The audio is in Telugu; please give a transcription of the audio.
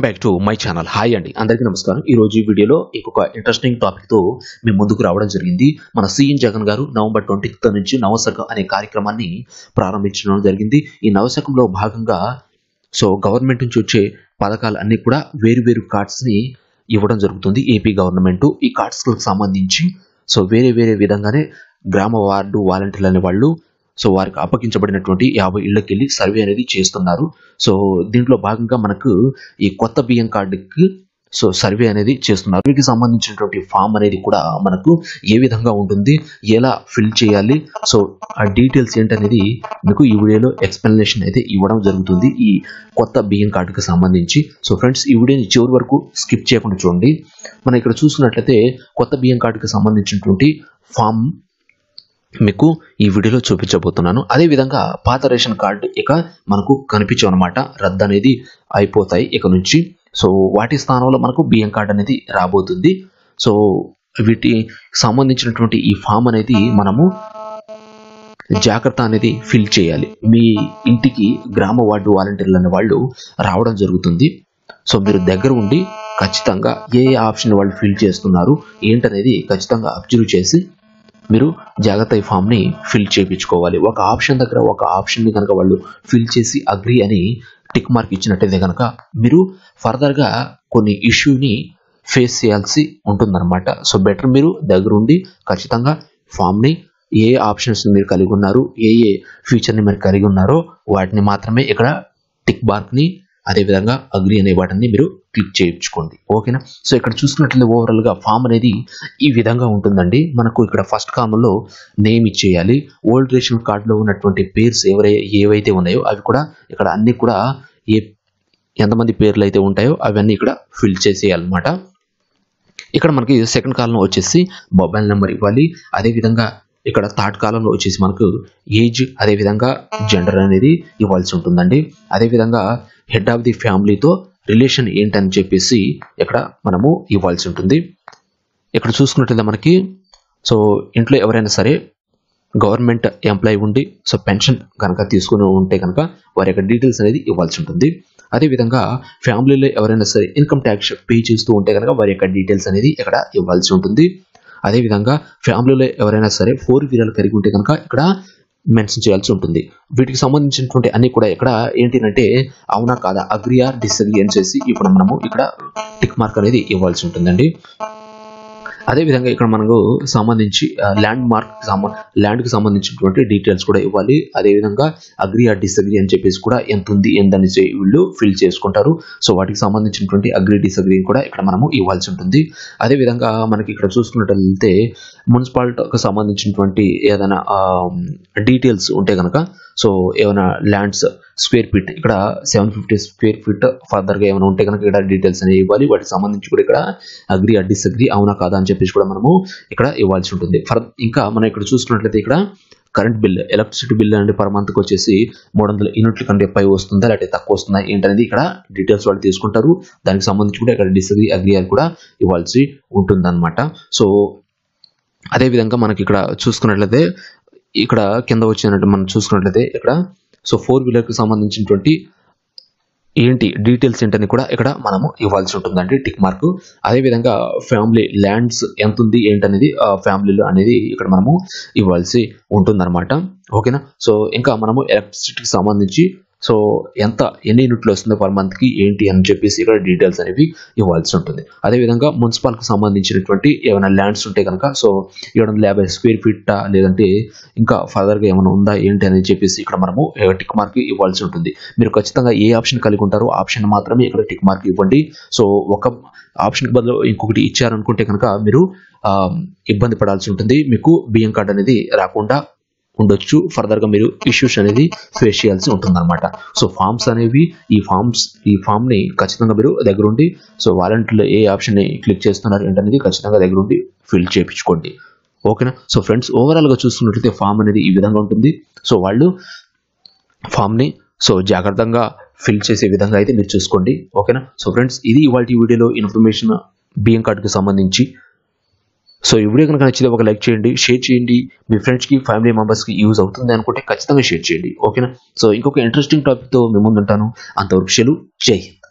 back to my channel hi అండి అందరికీ నమస్కారం ఈ రోజు ఈ వీడియోలో ఇంకొక ఇంట్రెస్టింగ్ టాపిక్ తో మేము ముందుకు రావడం జరిగింది మన సీఎం జగన్ గారు నవంబర్ ట్వంటీ నుంచి నవశక అనే కార్యక్రమాన్ని ప్రారంభించడం జరిగింది ఈ నవశకంలో భాగంగా సో గవర్నమెంట్ నుంచి వచ్చే పథకాలు అన్ని కూడా వేరు వేరు కార్డ్స్ ని ఇవ్వడం జరుగుతుంది ఏపీ గవర్నమెంట్ ఈ కార్డ్స్ కు సంబంధించి సో వేరే వేరే విధంగానే గ్రామ వార్డు వాలంటీర్లు అనే వాళ్ళు సో వారికి అప్పగించబడినటువంటి యాభై ఇళ్ళకి వెళ్ళి సర్వే అనేది చేస్తున్నారు సో దీంట్లో భాగంగా మనకు ఈ కొత్త బియ్యం కార్డుకి సో సర్వే అనేది చేస్తున్నారు వీటికి సంబంధించినటువంటి ఫామ్ అనేది కూడా మనకు ఏ విధంగా ఉంటుంది ఎలా ఫిల్ చేయాలి సో ఆ డీటెయిల్స్ ఏంటనేది మీకు ఈ వీడియోలో ఎక్స్ప్లెనేషన్ అయితే ఇవ్వడం జరుగుతుంది ఈ కొత్త బియ్యం కార్డుకి సంబంధించి సో ఫ్రెండ్స్ ఈ వీడియోని చివరి వరకు స్కిప్ చేయకుండా చూడండి మనం ఇక్కడ చూసుకున్నట్లయితే కొత్త బియ్యం కార్డుకి సంబంధించినటువంటి ఫామ్ మీకు ఈ వీడియోలో చూపించబోతున్నాను అదే విధంగా పాత రేషన్ కార్డు ఇక మనకు కనిపించవు అనమాట రద్దు అనేది అయిపోతాయి ఇక నుంచి సో వాటి స్థానంలో మనకు బియ్యం కార్డు అనేది రాబోతుంది సో వీటి సంబంధించినటువంటి ఈ ఫామ్ అనేది మనము జాగ్రత్త అనేది ఫిల్ చేయాలి మీ ఇంటికి గ్రామ వార్డు వాలంటీర్లు అనే వాళ్ళు రావడం జరుగుతుంది సో మీరు దగ్గర ఉండి ఖచ్చితంగా ఏ ఏ ఆప్షన్ వాళ్ళు ఫిల్ చేస్తున్నారు ఏంటనేది ఖచ్చితంగా అబ్జర్వ్ చేసి మీరు జాగ్రత్త ఈ ఫామ్ని ఫిల్ చేయించుకోవాలి ఒక ఆప్షన్ దగ్గర ఒక ఆప్షన్ని కనుక వాళ్ళు ఫిల్ చేసి అగ్రి అని టిక్ మార్క్ ఇచ్చినట్టయితే కనుక మీరు ఫర్దర్గా కొన్ని ఇష్యూని ఫేస్ చేయాల్సి ఉంటుందన్నమాట సో బెటర్ మీరు దగ్గరుండి ఖచ్చితంగా ఫామ్ని ఏ ఆప్షన్స్ మీరు కలిగి ఉన్నారు ఏ ఏ ఫీచర్ని మీరు కలిగి ఉన్నారో వాటిని మాత్రమే ఇక్కడ టిక్ మార్క్ని అదేవిధంగా అగ్రి అనే వాటిని మీరు క్లిక్ చేయించుకోండి ఓకేనా సో ఇక్కడ చూసుకున్నట్లయితే ఓవరాల్గా ఫామ్ అనేది ఈ విధంగా ఉంటుందండి మనకు ఇక్కడ ఫస్ట్ కాలంలో నేమ్ ఇచ్చేయాలి ఓల్డ్ రేషన్ కార్డులో ఉన్నటువంటి పేర్స్ ఎవరై ఏవైతే ఉన్నాయో అవి కూడా ఇక్కడ అన్ని కూడా ఏ ఎంతమంది పేర్లు అయితే ఉంటాయో అవన్నీ ఇక్కడ ఫిల్ చేసేయాలన్నమాట ఇక్కడ మనకి సెకండ్ కాలంలో వచ్చేసి మొబైల్ నెంబర్ ఇవ్వాలి అదేవిధంగా ఇక్కడ థర్డ్ కాలంలో వచ్చేసి మనకు ఏజ్ అదేవిధంగా జెండర్ అనేది ఇవ్వాల్సి ఉంటుందండి అదేవిధంగా హెడ్ ఆఫ్ ది ఫ్యామిలీతో రిలేషన్ ఏంటని చెప్పేసి ఇక్కడ మనము ఇవ్వాల్సి ఉంటుంది ఇక్కడ చూసుకున్నట్లయితే మనకి సో ఇంట్లో ఎవరైనా సరే గవర్నమెంట్ ఎంప్లాయీ ఉండి సో పెన్షన్ కనుక తీసుకుని ఉంటే కనుక వారి యొక్క డీటెయిల్స్ అనేది ఇవ్వాల్సి ఉంటుంది అదేవిధంగా ఫ్యామిలీలో ఎవరైనా సరే ఇన్కమ్ ట్యాక్స్ పే చేస్తూ ఉంటే కనుక వారి యొక్క డీటెయిల్స్ అనేది ఇక్కడ ఇవ్వాల్సి ఉంటుంది అదేవిధంగా ఫ్యామిలీలో ఎవరైనా సరే ఫోర్ వీలర్ కలిగి ఉంటే కనుక ఇక్కడ మెన్షన్ చేయాల్సి ఉంటుంది వీటికి సంబంధించినటువంటి అన్ని కూడా ఇక్కడ ఏంటంటే అవునా కాదా అగ్రియా డిసగ్రీ అని చేసి ఇప్పుడు మనము ఇక్కడ టిక్ మార్క్ అనేది ఇవ్వాల్సి ఉంటుందండి అదేవిధంగా ఇక్కడ మనకు సంబంధించి ల్యాండ్ మార్క్ ల్యాండ్కి సంబంధించినటువంటి డీటెయిల్స్ కూడా ఇవ్వాలి అదేవిధంగా అగ్రి ఆర్ డిసగ్రీ అని చెప్పేసి కూడా ఎంత ఉంది ఏందని వీళ్ళు ఫిల్ చేసుకుంటారు సో వాటికి సంబంధించినటువంటి అగ్రి డిసగ్రీ కూడా ఇక్కడ మనము ఇవ్వాల్సి ఉంటుంది అదేవిధంగా మనకి ఇక్కడ చూసుకున్నట్లయితే మున్సిపాలిటీకి సంబంధించినటువంటి ఏదైనా డీటెయిల్స్ ఉంటే కనుక సో ఏమైనా ల్యాండ్స్ స్క్వేర్ ఫీట్ ఇక్కడ సెవెన్ ఫిఫ్టీ స్క్వేర్ ఫీట్ ఫర్దర్గా ఏమైనా ఉంటే కనుక ఇక్కడ డీటెయిల్స్ అనేవి ఇవ్వాలి వాటికి సంబంధించి కూడా ఇక్కడ అగ్రి ఆర్ డిసగ్రీ అవునా కాదా అని చెప్పేసి కూడా మనము ఇక్కడ ఇవ్వాల్సి ఉంటుంది ఫర్ ఇంకా మనం ఇక్కడ చూసుకున్నట్లయితే ఇక్కడ కరెంట్ బిల్ ఎలక్ట్రిసిటీ బిల్ అనేది పర్ మంత్కి వచ్చేసి మూడు వందల యూనిట్ల కంటే పై వస్తుందా లేకపోతే తక్కువ వస్తుందా ఏంటనేది ఇక్కడ డీటెయిల్స్ వాళ్ళు తీసుకుంటారు దానికి సంబంధించి కూడా ఇక్కడ డిసగ్రీ అగ్రి అని కూడా ఇవ్వాల్సి ఉంటుందన్నమాట సో అదేవిధంగా మనకి ఇక్కడ చూసుకున్నట్లయితే ఇక్కడ కింద వచ్చినట్టు మనం చూసుకున్నట్లయితే ఇక్కడ సో ఫోర్ వీలర్కి సంబంధించినటువంటి ఏంటి డీటెయిల్స్ ఏంటని కూడా ఇక్కడ మనము ఇవ్వాల్సి ఉంటుందండి టిక్ మార్క్ అదేవిధంగా ఫ్యామిలీ ల్యాండ్స్ ఎంత ఉంది ఏంటనేది ఫ్యామిలీలో అనేది ఇక్కడ మనము ఇవ్వాల్సి ఉంటుందన్నమాట ఓకేనా సో ఇంకా మనము ఎలక్ట్రిసిటీకి సంబంధించి సో ఎంత ఎన్ని యూనిట్లు వస్తుందో పర్ మంత్కి ఏంటి అని చెప్పేసి ఇక్కడ డీటెయిల్స్ అనేవి ఇవ్వాల్సి ఉంటుంది అదేవిధంగా మున్సిపాల్కి సంబంధించినటువంటి ఏమైనా ల్యాండ్స్ ఉంటే కనుక సో ఏడు వందల యాభై స్క్వేర్ ఫీటా లేదంటే ఇంకా ఫర్దర్గా ఏమైనా ఉందా ఏంటి అని చెప్పేసి ఇక్కడ మనము టిక్ మార్క్ ఇవ్వాల్సి ఉంటుంది మీరు ఖచ్చితంగా ఏ ఆప్షన్ కలిగి ఉంటారో ఆప్షన్ మాత్రమే ఇక్కడ టిక్ మార్క్ ఇవ్వండి సో ఒక ఆప్షన్ బదులు ఇంకొకటి ఇచ్చారనుకుంటే కనుక మీరు ఇబ్బంది పడాల్సి ఉంటుంది మీకు బియ్యం కార్డ్ అనేది రాకుండా ఉండొచ్చు ఫర్దర్గా మీరు ఇష్యూస్ అనేది ఫేస్ చేయాల్సి ఉంటుంది అనమాట సో ఫామ్స్ అనేవి ఈ ఫామ్స్ ఈ ఫామ్ని ఖచ్చితంగా మీరు దగ్గరుండి సో వాలంటీర్లో ఏ ఆప్షన్ని క్లిక్ చేస్తున్నారు ఏంటనేది ఖచ్చితంగా దగ్గరుండి ఫిల్ చేయించుకోండి ఓకేనా సో ఫ్రెండ్స్ ఓవరాల్గా చూసుకున్నట్లయితే ఫామ్ అనేది ఈ విధంగా ఉంటుంది సో వాళ్ళు ఫామ్ని సో జాగ్రత్తగా ఫిల్ చేసే విధంగా అయితే మీరు చూసుకోండి ఓకేనా సో ఫ్రెండ్స్ ఇది ఇవాళ వీడియోలో ఇన్ఫర్మేషన్ బియ్యం కార్డుకి సంబంధించి సో ఈ వీడియో కనుక నచ్చితే ఒక లైక్ చేయండి షేర్ చేయండి మీ ఫ్రెండ్స్కి ఫ్యామిలీ మెంబర్స్కి యూజ్ అవుతుంది అనుకుంటే ఖచ్చితంగా షేర్ చేయండి ఓకేనా సో ఇంకొక ఇంట్రెస్టింగ్ టాపిక్తో మీ ముందు ఉంటాను అంతవరకు సెలవు జై హింద్